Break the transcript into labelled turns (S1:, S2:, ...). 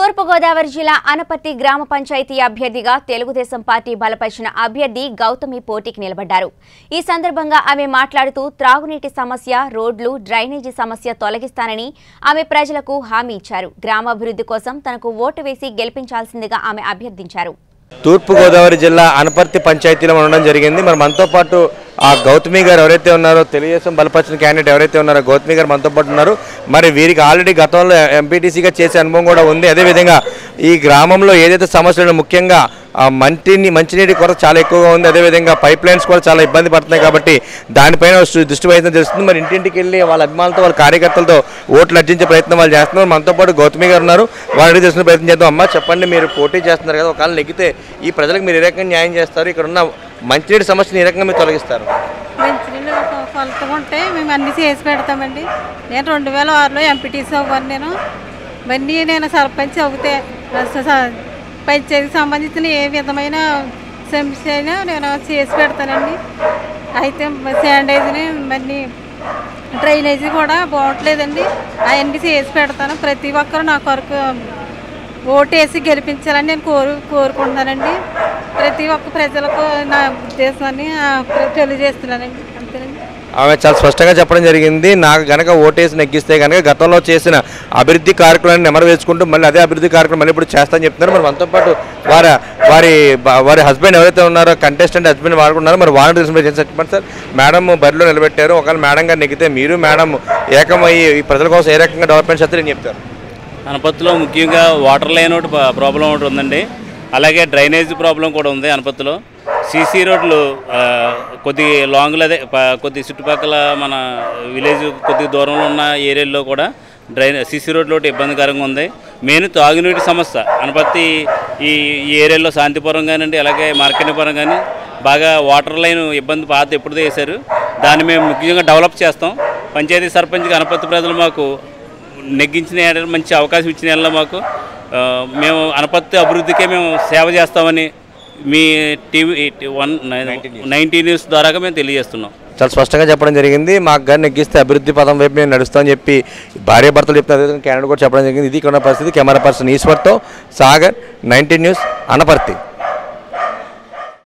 S1: తూర్పుగోదావరి జిల్లా అనపర్తి గ్రామ పంచాయతీ అభ్యర్థిగా తెలుగుదేశం పార్టీ బలపరిచిన అభ్యర్థి గౌతమి పోటీకి నిలబడ్డారు ఈ సందర్భంగా ఆమె మాట్లాడుతూ త్రాగునీటి సమస్య రోడ్లు డ్రైనేజీ సమస్య తొలగిస్తానని ఆమె ప్రజలకు హామీ ఇచ్చారు గ్రామాభివృద్ధి కోసం తనకు ఓటు వేసి గెలిపించాల్సిందిగా ఆమె అభ్యర్థించారు
S2: తూర్పుగోదావరి జిల్లా అనపర్తి పంచాయతీలో ఉండడం జరిగింది మరి మనతో పాటు ఆ గౌతమి గారు ఎవరైతే ఉన్నారో తెలుగుదేశం బలపరిచిన క్యాండిడేట్ ఎవరైతే ఉన్నారో గౌతమి గారు మనతో పాటు ఉన్నారు మరి వీరికి ఆల్రెడీ గతంలో ఎంపీటీసీగా చేసే అనుభవం కూడా ఉంది అదేవిధంగా ఈ గ్రామంలో ఏదైతే సమస్యలు ఉన్నాయో, ముఖ్యంగా ఆ మంటిని మంచినీటి కొరత చాలా ఎక్కువగా ఉంది అదేవిధంగా పైప్ లైన్స్ కూడా చాలా ఇబ్బంది పడుతున్నాయి కాబట్టి దానిపైన దృష్టి- దృష్టి వహించడం తెలుస్తుంది మరి ఇంటింటికి వెళ్ళి వాళ్ళ అభిమానులతో వాళ్ళ కార్యకర్తలతో ఓట్లు అర్జించే ప్రయత్నం వాళ్ళు చేస్తున్నారు మనతో పాటు గౌతమి గారు ఉన్నారు వారిని తెలుసుకునే ప్రయత్నం చేద్దాం అమ్మా చెప్పండి మీరు పోటీ చేస్తున్నారు కదా ఒకవేళ నెగ్గితే ఈ ప్రజలకు మీరు ఏ రకంగా న్యాయం చేస్తారు ఇక్కడ ఉన్న మంచినీటి సమస్యను ఏ రకంగా మీరు తొలగిస్తారు
S3: మంచినీళ్ళు ఒక కొలత ఉంటే మేము అన్ని చేసి పెడతామండి నేను రెండు వేల ఆరులో ఎంపీటీసీ అవ్వను నేను ఇవన్నీ నేను సర్పంచ్ అవుతే స- స- పంచాయతీకి సంబంధించిన ఏ విధమైన సమస్య అయినా నేను చేసి పెడతానండి అయితే శానిటైజర్ని మళ్ళీ డ్రైనేజీ కూడా బాగోట్లేదండి అవన్నీ చేసి పెడతాను ప్రతి ఒక్కరు నా కొరకు ఓటేసి గెలిపించాలని నేను కోరు కోరుకుంటున్నానండి ప్రతి ఒక్క ప్రజలకు నా ఉద్దేశాన్ని ఆ, తెలియజేస్తున్నానండి అంతేనండి
S2: ఆమె చాలా స్పష్టంగా చెప్పడం జరిగింది నాకు గనక ఓటేసి నెగ్గిస్తే కనుక గతంలో చేసిన అభివృద్ధి కార్యక్రమాన్ని నెమరు వేసుకుంటూ మళ్ళీ అదే అభివృద్ధి కార్యక్రమం మళ్ళీ ఇప్పుడు చేస్తానని చెప్తున్నారు మరి మనతో పాటు వారి వారి బ- వారి హస్బెండ్ ఎవరైతే ఉన్నారో కంటెస్టెంట్ హస్బెండ్ వాడుకున్నారో మరి వారిని తెలిసిన చెప్పండి సార్ మేడం బరిలో నిలబెట్టారు ఒకవేళ మేడం గారు నెగ్గితే మీరు మేడం ఏకమయ్యి ఈ ప్రజల కోసం ఏ రకంగా డెవలప్మెంట్ చేస్తారని చెప్తారు
S4: అనపత్తిలో ముఖ్యంగా వాటర్ లైన్ ఒకటి ప- ప్రాబ్లం ఒకటి ఉందండి అలాగే డ్రైనేజ్ ప్రాబ్లం కూడా ఉంది అనపత్తిలో సీసీ రోడ్లు ఆ, కొద్ది లాంగ్లో అదే ప- కొద్ది చుట్టుపక్కల మన విలేజ్ కొద్ది దూరంలో ఉన్న ఏరియాల్లో కూడా డ్రైన్ సీసీ రోడ్లు ఒకటి ఇబ్బందికరంగా ఉంది మెయిన్ తాగునీటి సమస్య అనపత్తి ఈ ఈ ఏరియాలో శాంతిపురం కానివ్వండి అలాగే మార్కెట్పురం కానీ బాగా వాటర్ లైన్ ఇబ్బంది పాత ఎప్పుడు వేశారు దాన్ని మేము ముఖ్యంగా డెవలప్ చేస్తాం పంచాయతీ సర్పంచ్గా అనపత్తి ప్రజలు మాకు నెగ్గించిన ఏడాది మంచి అవకాశం ఇచ్చిన ఏళ్ళ మాకు ఆ, మేము అనపత్తి అభివృద్ధికే మేము సేవ చేస్తామని మీ టీవీ వన్ నైన్టీ న్యూస్ ద్వారాగా మేము తెలియజేస్తున్నాం
S2: చాలా స్పష్టంగా చెప్పడం జరిగింది మాకు గారిని నెగ్గిస్తే అభివృద్ధి పదం వైపు మేము నడుస్తామని చెప్పి భార్య భర్తలు చెప్తున్నారు అదేవిధంగా క్యాండిడేట్ కూడా చెప్పడం జరిగింది ఇది ఇక్కడ ఉన్న పరిస్థితి కెమెరా పర్సన్ ఈశ్వర్తో సాగర్ నైన్టీన్ న్యూస్ అనపర్తి